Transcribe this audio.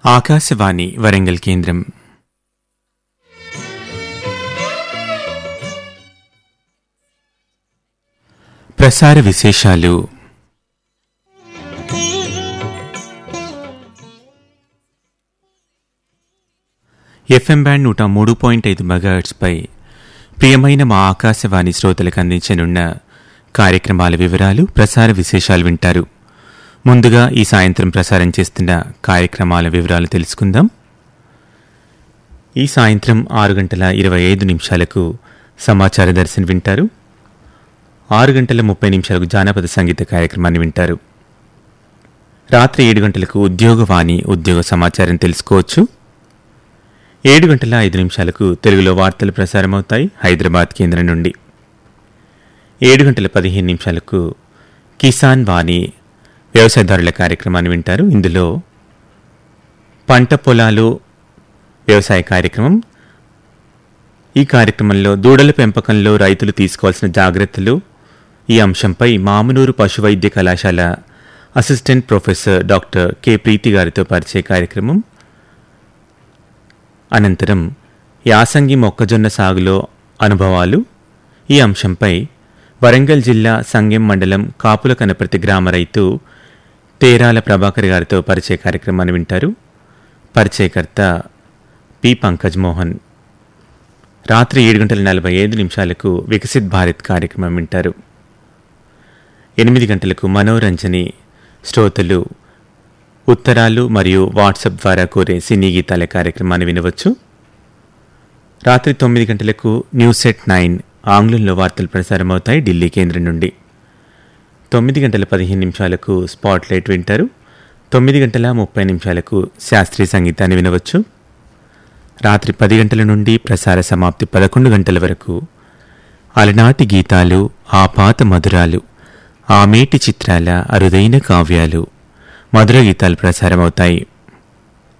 ఆకాశవాణి వరంగల్ కేంద్రం ప్రసార విశేషాలు ఎఫ్ఎం బ్యాండ్ నూట మూడు పాయింట్ ఐదు మెగాహెట్స్పై ప్రియమైన మా ఆకాశవాణి శ్రోతలకు అందించనున్న కార్యక్రమాల వివరాలు ప్రసార విశేషాలు వింటారు ముందుగా ఈ సాయంత్రం ప్రసారం చేస్తున్న కార్యక్రమాల వివరాలు తెలుసుకుందాం ఈ సాయంత్రం ఆరు గంటల ఇరవై ఐదు నిమిషాలకు సమాచార దర్శనం వింటారు ఆరు గంటల ముప్పై నిమిషాలకు జానపద సంగీత కార్యక్రమాన్ని వింటారు రాత్రి ఏడు గంటలకు ఉద్యోగవాణి ఉద్యోగ సమాచారం తెలుసుకోవచ్చు ఏడు గంటల ఐదు నిమిషాలకు తెలుగులో వార్తలు ప్రసారమవుతాయి హైదరాబాద్ కేంద్రం నుండి ఏడు గంటల పదిహేను నిమిషాలకు కిసాన్ వాణి వ్యవసాయదారుల కార్యక్రమాన్ని వింటారు ఇందులో పంట పొలాలు వ్యవసాయ కార్యక్రమం ఈ కార్యక్రమంలో దూడల పెంపకంలో రైతులు తీసుకోవాల్సిన జాగ్రత్తలు ఈ అంశంపై మామునూరు పశువైద్య కళాశాల assistant professor doctor K Preethi గారితో పరిచయ కార్యక్రమం అనంతరం యాసంగి మొక్కజొన్న సాగులో అనుభవాలు ఈ అంశంపై వరంగల్ జిల్లా సంగెం మండలం కాపుల కనపర్తి గ్రామ రైతు తేరాల ప్రభాకర్ గారితో పరిచయ కార్యక్రమాన్ని వింటారు పరిచయకర్త పి పంకజ్ మోహన్ రాత్రి ఏడు గంటల నలభై ఐదు నిమిషాలకు వికసిత్ భారత్ కార్యక్రమం వింటారు ఎనిమిది గంటలకు మనోరంజని శ్రోతలు ఉత్తరాలు మరియు వాట్సాప్ ద్వారా కోరే సినీ గీతాల కార్యక్రమాన్ని వినవచ్చు రాత్రి తొమ్మిది గంటలకు న్యూస్ సెట్ నైన్ ఆంగ్లంలో వార్తలు ప్రసారమవుతాయి ఢిల్లీ కేంద్రం నుండి తొమ్మిది గంటల పదిహేను నిమిషాలకు స్పాట్ లైట్ వింటారు తొమ్మిది గంటల ముప్పై నిమిషాలకు శాస్త్రీయ సంగీతాన్ని వినవచ్చు రాత్రి పది గంటల నుండి ప్రసార సమాప్తి పదకొండు గంటల వరకు అలనాటి గీతాలు ఆ పాత మధురాలు ఆ మేటి చిత్రాల అరుదైన కావ్యాలు మధుర గీతాలు ప్రసారమవుతాయి